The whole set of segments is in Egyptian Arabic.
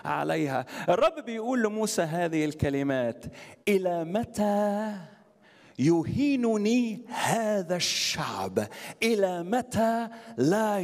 عليها الرب بيقول لموسى هذه الكلمات الى متى يهينني هذا الشعب الى متى لا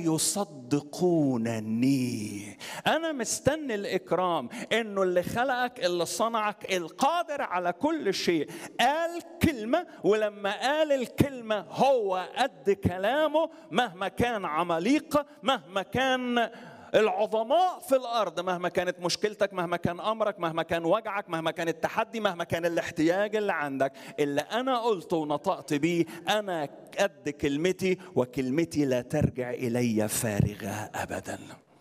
يصدقونني انا مستني الاكرام انه اللي خلقك اللي صنعك القادر على كل شيء قال كلمه ولما قال الكلمه هو قد كلامه مهما كان عماليق مهما كان العظماء في الارض مهما كانت مشكلتك مهما كان امرك مهما كان وجعك مهما كان التحدي مهما كان الاحتياج اللي عندك اللي انا قلته ونطقت بيه انا قد كلمتي وكلمتي لا ترجع الي فارغه ابدا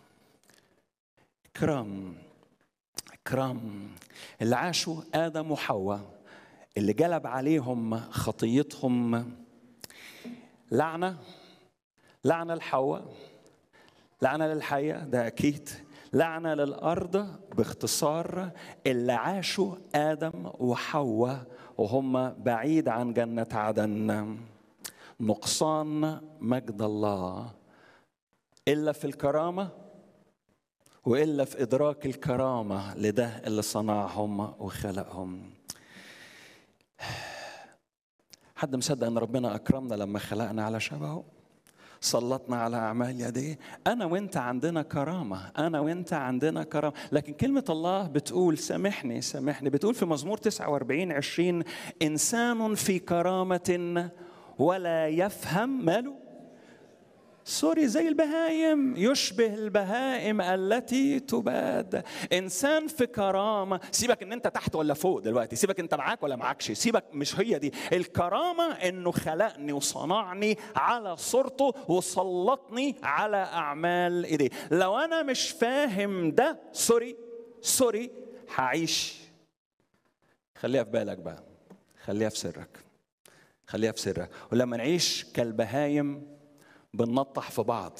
كرام كرام اللي عاشوا ادم وحواء اللي جلب عليهم خطيتهم لعنه لعنه لحواء لعنة للحياة ده أكيد لعنة للأرض باختصار اللي عاشوا آدم وحواء وهم بعيد عن جنة عدن نقصان مجد الله إلا في الكرامة وإلا في إدراك الكرامة لده اللي صنعهم وخلقهم حد مصدق أن ربنا أكرمنا لما خلقنا على شبهه سلطنا على اعمال يديه انا وانت عندنا كرامه انا وانت عندنا كرامه لكن كلمه الله بتقول سامحني سامحني بتقول في مزمور 49 20 انسان في كرامه ولا يفهم ماله سوري زي البهايم يشبه البهائم التي تباد انسان في كرامه سيبك ان انت تحت ولا فوق دلوقتي سيبك انت معاك ولا معكش سيبك مش هي دي الكرامه انه خلقني وصنعني على صورته وسلطني على اعمال ايديه لو انا مش فاهم ده سوري سوري هعيش خليها في بالك بقى خليها في سرك خليها في سرك ولما نعيش كالبهايم بننطح في بعض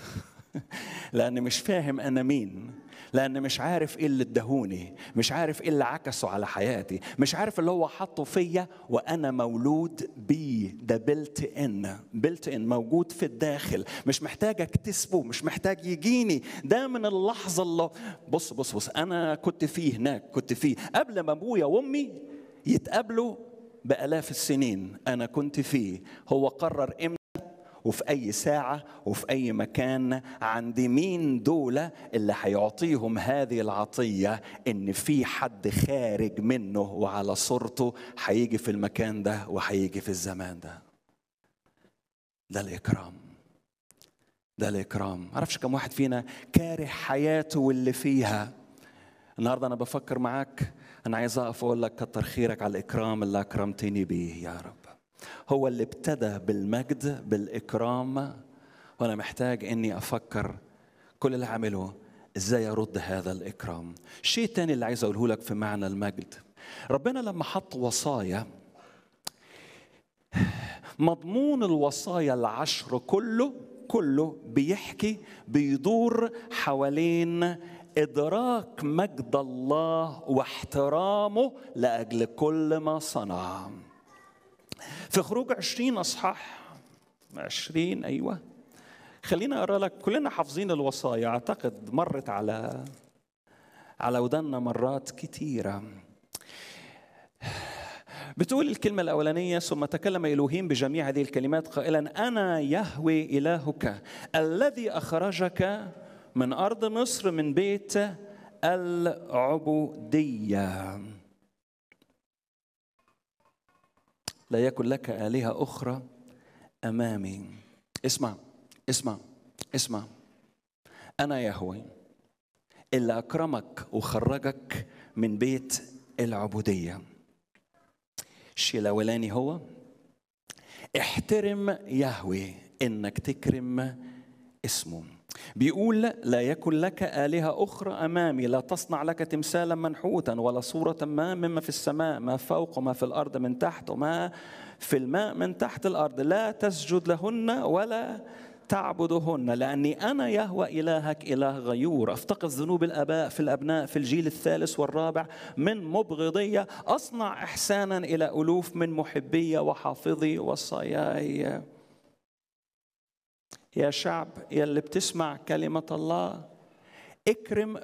لأن مش فاهم أنا مين لأن مش عارف إيه اللي ادهوني مش عارف إيه اللي عكسه على حياتي مش عارف اللي هو حطه فيا وأنا مولود بيه ده بلت إن بلت إن موجود في الداخل مش محتاج أكتسبه مش محتاج يجيني ده من اللحظة اللي بص بص بص أنا كنت فيه هناك كنت فيه قبل ما أبويا وأمي يتقابلوا بآلاف السنين أنا كنت فيه هو قرر إمتى وفي أي ساعة وفي أي مكان عند مين دولة اللي هيعطيهم هذه العطية إن في حد خارج منه وعلى صورته هيجي في المكان ده وهيجي في الزمان ده ده الإكرام ده الإكرام معرفش كم واحد فينا كاره حياته واللي فيها النهاردة أنا بفكر معاك أنا عايز أقف أقول لك كتر خيرك على الإكرام اللي أكرمتني بيه يا رب هو اللي ابتدى بالمجد بالإكرام وأنا محتاج إني أفكر كل اللي عمله إزاي أرد هذا الإكرام الشيء الثاني اللي عايز أقوله لك في معنى المجد ربنا لما حط وصايا مضمون الوصايا العشر كله كله بيحكي بيدور حوالين إدراك مجد الله واحترامه لأجل كل ما صنع في خروج عشرين أصحاح عشرين أيوة خلينا أقرأ لك كلنا حافظين الوصايا أعتقد مرت على على ودنا مرات كتيرة بتقول الكلمة الأولانية ثم تكلم إلهيم بجميع هذه الكلمات قائلا أنا يهوي إلهك الذي أخرجك من أرض مصر من بيت العبودية لا يكن لك آلهة أخرى أمامي اسمع اسمع اسمع أنا يهوي اللي أكرمك وخرجك من بيت العبودية الشيء الأولاني هو احترم يهوي إنك تكرم اسمه بيقول لا يكن لك آلهة أخرى أمامي لا تصنع لك تمثالا منحوتا ولا صورة ما مما في السماء ما فوق وما في الأرض من تحت وما في الماء من تحت الأرض لا تسجد لهن ولا تعبدهن لأني أنا يهوى إلهك إله غيور أفتقد ذنوب الآباء في الأبناء في الجيل الثالث والرابع من مبغضية أصنع إحسانا إلى ألوف من محبية وحافظي وصاياي يا شعب يا اللي بتسمع كلمة الله اكرم